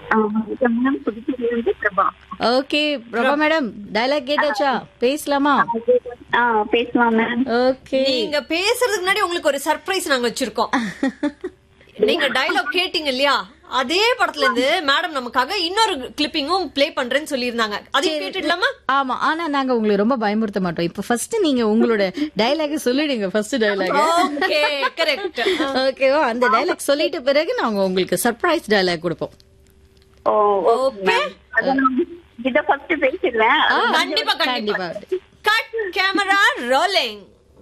Ma'am புதுச்சேரியிலிருந்து Prabha okay Prabha madam dialogue கேட்டாச்சா பேசலாமா ஆ பேசலாம் மேம் ஓகே நீங்க பேசுறதுக்கு முன்னாடி உங்களுக்கு ஒரு சர்ப்ரைஸ் நாங்க வச்சிருக்கோம் நீங்க டயலாக் கேட்டீங்க இல்லையா அதே படத்துல இருந்து மேடம் நமக்காக இன்னொரு கிளிப்பிங்கும் ப்ளே பண்றேன்னு சொல்லியிருந்தாங்க அதையும் கேட்டுடலாமா ஆமா ஆனா நாங்க உங்களை ரொம்ப பயமுறுத்த மாட்டோம் இப்ப ஃபர்ஸ்ட் நீங்க உங்களோட டயலாக் சொல்லிடுங்க ஃபர்ஸ்ட் டயலாக் ஓகே கரெக்ட் ஓகேவா அந்த டயலாக் சொல்லிட்ட பிறகு நாங்க உங்களுக்கு சர்ப்ரைஸ் டயலாக் கொடுப்போம் ஓ ஓகே இத ஃபர்ஸ்ட் பேசிடுறேன் கண்டிப்பா கண்டிப்பா கண்டிப்பா கட் கேமரா ரோலிங்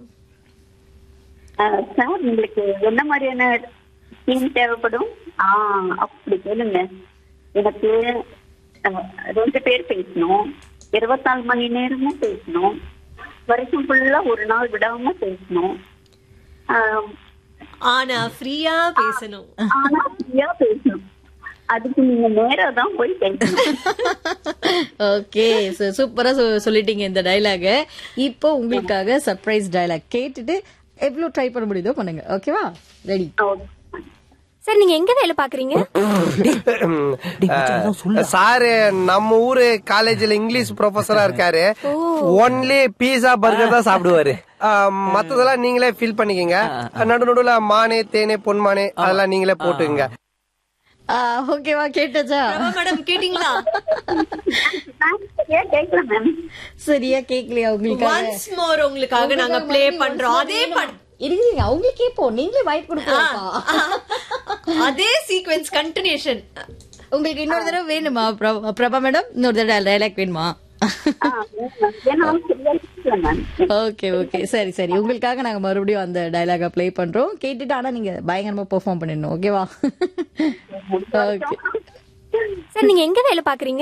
சார் உங்களுக்கு என்ன மாதிரியான ஸ்கீம் தேவைப்படும் ஆ அப்படி கேளுங்க எனக்கு அஹ், ரெண்டு பேர் பேசணும் இருபத்தாலு மணி நேரமும் பேசணும் வருஷம் ஃபுல்லா ஒரு நாள் விடாம பேசணும் ஆஹ், ஆனா ஃப்ரீயா பேசணும் ஆனா ஃப்ரீயா பேசணும் அதுக்கு நீங்க நேரா தான் போய் பேசணும் ஓகே சூப்பரா சொல்லிட்டீங்க இந்த டயலாக இப்போ உங்களுக்காக சர்ப்ரைஸ் டயலாக் கேட்டுட்டு எவ்வளவு ட்ரை பண்ண முடியுதோ பண்ணுங்க ஓகேவா ரெடி ஓகே. சார் நீங்க எங்க வேலை பாக்குறீங்க சாரு நம்ம ஊரு காலேஜ்ல இங்கிலீஷ் ப்ரொஃபஸரா இருக்காரு ஒன்லி பீஸா பர்கர் தான் சாப்பிடுவாரு ஆஹ், மத்ததெல்லாம் நீங்களே ஃபில் பண்ணிக்கங்க நடு நடுவுல மானே தேனே பொன்மானே அதெல்லாம் நீங்களே போட்டுங்க ஓகேவா கேட்டாச்சா மேடம் கேட்டீங்களா ஏன் கேட்கல மேம் சரியா கேக்கலையா உங்களுக்காக ஒன்ஸ் மோர் உங்களுக்காக நாங்க ப்ளே பண்றோம் அதே படம் இருங்க அவங்களுக்கு கேப்போம் நீங்களே வாய்ப்பு கொடுக்கலாம் அதே சீக்வென்ஸ் கண்டினியூஷன் உங்களுக்கு இன்னொரு தடவை வேணுமா பிரபா- பிரபா மேடம் இன்னொரு தடவை டயலாக் வேணுமா ஆ, ஏன்னா சரியா கேட்கல மேம் ஓகே ஓகே சரி சரி உங்களுக்காக நாங்க மறுபடியும் அந்த டயலாக ப்ளே பண்றோம் கேட்டுட்டு ஆனா நீங்க பயங்கரமா பெர்ஃபார்ம் பண்ணிடணும் ஓகேவா ஓகே சார் நீங்க எங்க வேலை பாக்குறீங்க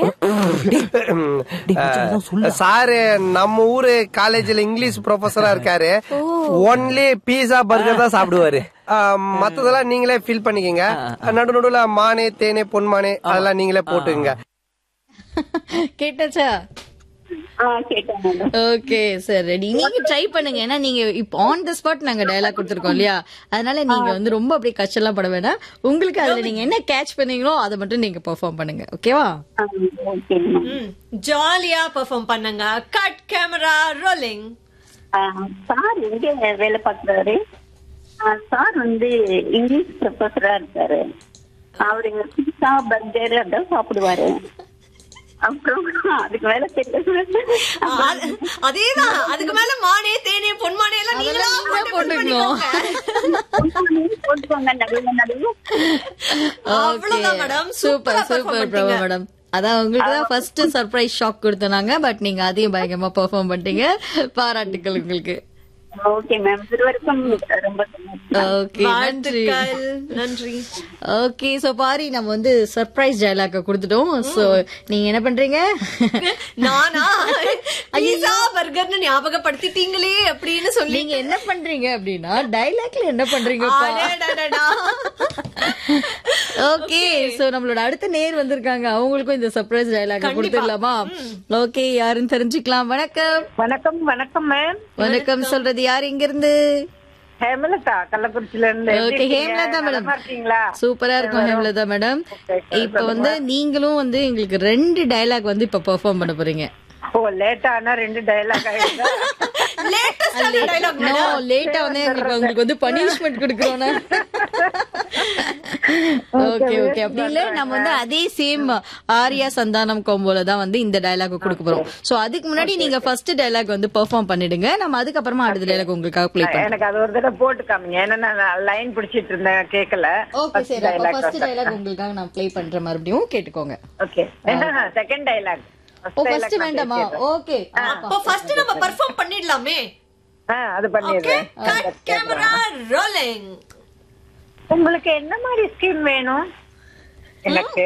சாரு நம்ம ஊரு காலேஜ்ல இங்கிலீஷ் ப்ரொஃபஸரா இருக்காரு ஒன்லி பீஸா பர்கர் தான் சாப்பிடுவாரு ஆஹ், மத்ததெல்லாம் நீங்களே ஃபில் பண்ணிக்கங்க நடு நடுவுல மானே தேனே பொன்மானே அதெல்லாம் நீங்களே போட்டுங்க கேட்டாச்சா ஆ கேட்டேன் மேடம் ஓகே சார் ரெடி நீங்க ட்ரை பண்ணுங்க ஏன்னா நீங்க இப்போ ஆன் த ஸ்பாட் நாங்க டயலாக் கொடுத்துருக்கோம் இல்லையா அதனால நீங்க வந்து ரொம்ப அப்படியே கஷ்டம்லாம் பட வேணாம் உங்களுக்கு அதுல நீங்க என்ன கேட்ச் பண்ணீங்களோ அதை மட்டும் நீங்க பெர்ஃபார்ம் பண்ணுங்க ஓகேவா ஆ, ஓகே மேம் ஜாலியா பெர்ஃபார்ம் பண்ணுங்க கட் கேமரா ரோலிங் ஆ, சார் எங்க வேலை பார்க்கறாரு ஆ, சார் வந்து இங்கிலீஷ் ப்ரொஃபஸரா இருக்காரு அவரு பீஸா பர்கர் அதான் சாப்பிடுவாரு அப்புறம் அதுக்கு வேலை தெரியல அதேதான் அதுக்கு மேல மானே தேனே பொன்மானே எல்லாம் நீங்களா நீங்களே போட்டு போட்டுக்கணும். பண்ணிக்கோங்க. போட்டுக்கோங்க நடுவில் நடுவில் அவ்வளவுதான் மேடம் சூப்பர் சூப்பரா சூப்பர் பெர்ஃபார்ம் பிரபா பண்ணீங்க மேடம் அதான் உங்களுக்கு தான் ஃபர்ஸ்ட் சர்ப்ரைஸ் ஷாக் கொடுத்தனாங்க பட் நீங்க அதையும் பயங்கரமா பெர்ஃபார்ம் பண்ணிட்டீங்க பாராட்டுக்கள் உங்களுக்கு ஓகே மேம் இருவருக்கும் ரொம்ப ஓகே நன்றி வாழ்த்துக்கள் நன்றி ஓகே சோ பாரி நம்ம வந்து சர்ப்ரைஸ் டயலாக கொடுத்துட்டோம் சோ நீங்க என்ன பண்றீங்க நானா பீஸா பர்கர்னு ஞாபகப்படுத்திட்டீங்களே அப்படின்னு சொல்லி நீங்க என்ன பண்றீங்க அப்படின்னா டயலாக்ல என்ன பண்றீங்க அடடடடா. ஓகே சோ நம்மளோட அடுத்த நேர் வந்திருக்காங்க அவங்களுக்கும் இந்த சர்ப்ரைஸ் டயலாக் கொடுத்துடலாமா ஓகே யாருன்னு தெரிஞ்சுக்கலாம் வணக்கம் வணக்கம் வணக்கம் மேம் வணக்கம் சொல்றது யார் இங்க இருந்து ஹேமலதா கள்ளக்குறிச்சில இருந்து எப்படி ஓகே இருக்கீங்க? ஹேம்லதா மேடம் நலமா இருக்கீங்களா சூப்பரா இருக்கும் ஹேம்லதா மேடம் இப்ப வந்து நீங்களும் வந்து எங்களுக்கு ரெண்டு டயலாக் வந்து இப்ப பெர்ஃபார்ம் பண்ண போறீங்க ஓ லேட் ஆனா ரெண்டு டயலாக் ஆயிடுதா லேட்டஸ்டான dialogue நோ லேட்டா வந்து எங்களுக்கு உங்களுக்கு வந்து பனிஷ்மெண்ட் கொடுக்கறோம்னா ஓகே ஓகே அப்படி இல்ல நம்ம வந்து அதே சேம் ஆர்யா சந்தானம் கோம்போல தான் வந்து இந்த டயலாக் கொடுக்க போறோம் சோ அதுக்கு முன்னாடி நீங்க ஃபர்ஸ்ட் டயலாக் வந்து பெர்ஃபார்ம் பண்ணிடுங்க நம்ம அதுக்கப்புறமா அடுத்த டயலாக் உங்களுக்காக ப்ளே பண்ணுவோம் எனக்கு அது ஒரு தடவை போட்டு காமிங்க ஏன்னா நான் லைன் பிடிச்சிட்டு இருந்தேன் கேட்கல ஓகே சரி அப்ப ஃபர்ஸ்ட் டயலாக் உங்களுக்காக நான் ப்ளே பண்ற மறுபடியும் கேட்டுக்கோங்க ஓகே செகண்ட் டயலாக் ஓ ஃபர்ஸ்ட் வேண்டாமா ஓகே அப்போ ஃபர்ஸ்ட் நம்ம பெர்ஃபார்ம் பண்ணிடலாமே அது ஓகே பண்ணிடுறேன் கட் கேமரா ரோலிங் உங்களுக்கு என்ன மாதிரி ஸ்கீம் வேணும் எனக்கு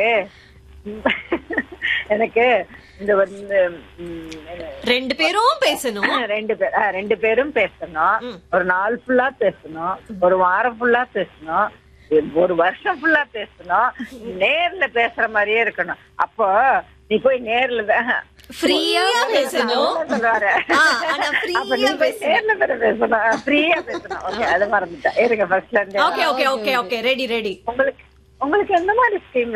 எனக்கு இந்த வந்து ம், ரெண்டு பேரும் பேசணும் ரெண்டு பேர் ஆ, ரெண்டு பேரும் பேசணும் ஒரு நாள் ஃபுல்லா பேசணும் ஒரு வாரம் ஃபுல்லா பேசணும் ஒரு வருஷம் ஃபுல்லா பேசணும் நேர்ல பேசுற மாதிரியே இருக்கணும் அப்போ நீ போய் நேர்ல தான் ஃப்ரீயா பேசணும் சொல்லுவாரு ஆ, ஆனா அப்ப நீ ஃப்ரீயா போய் நேர்ல வேற பேசணும் ஃப்ரீயா பேசணும் ஓகே அது மறந்துட்டேன் இருங்க ஃபர்ஸ்ட்ல இருந்து okay okay okay okay ready ready உங்களுக்கு உங்களுக்கு எந்த மாதிரி ஸ்கீம்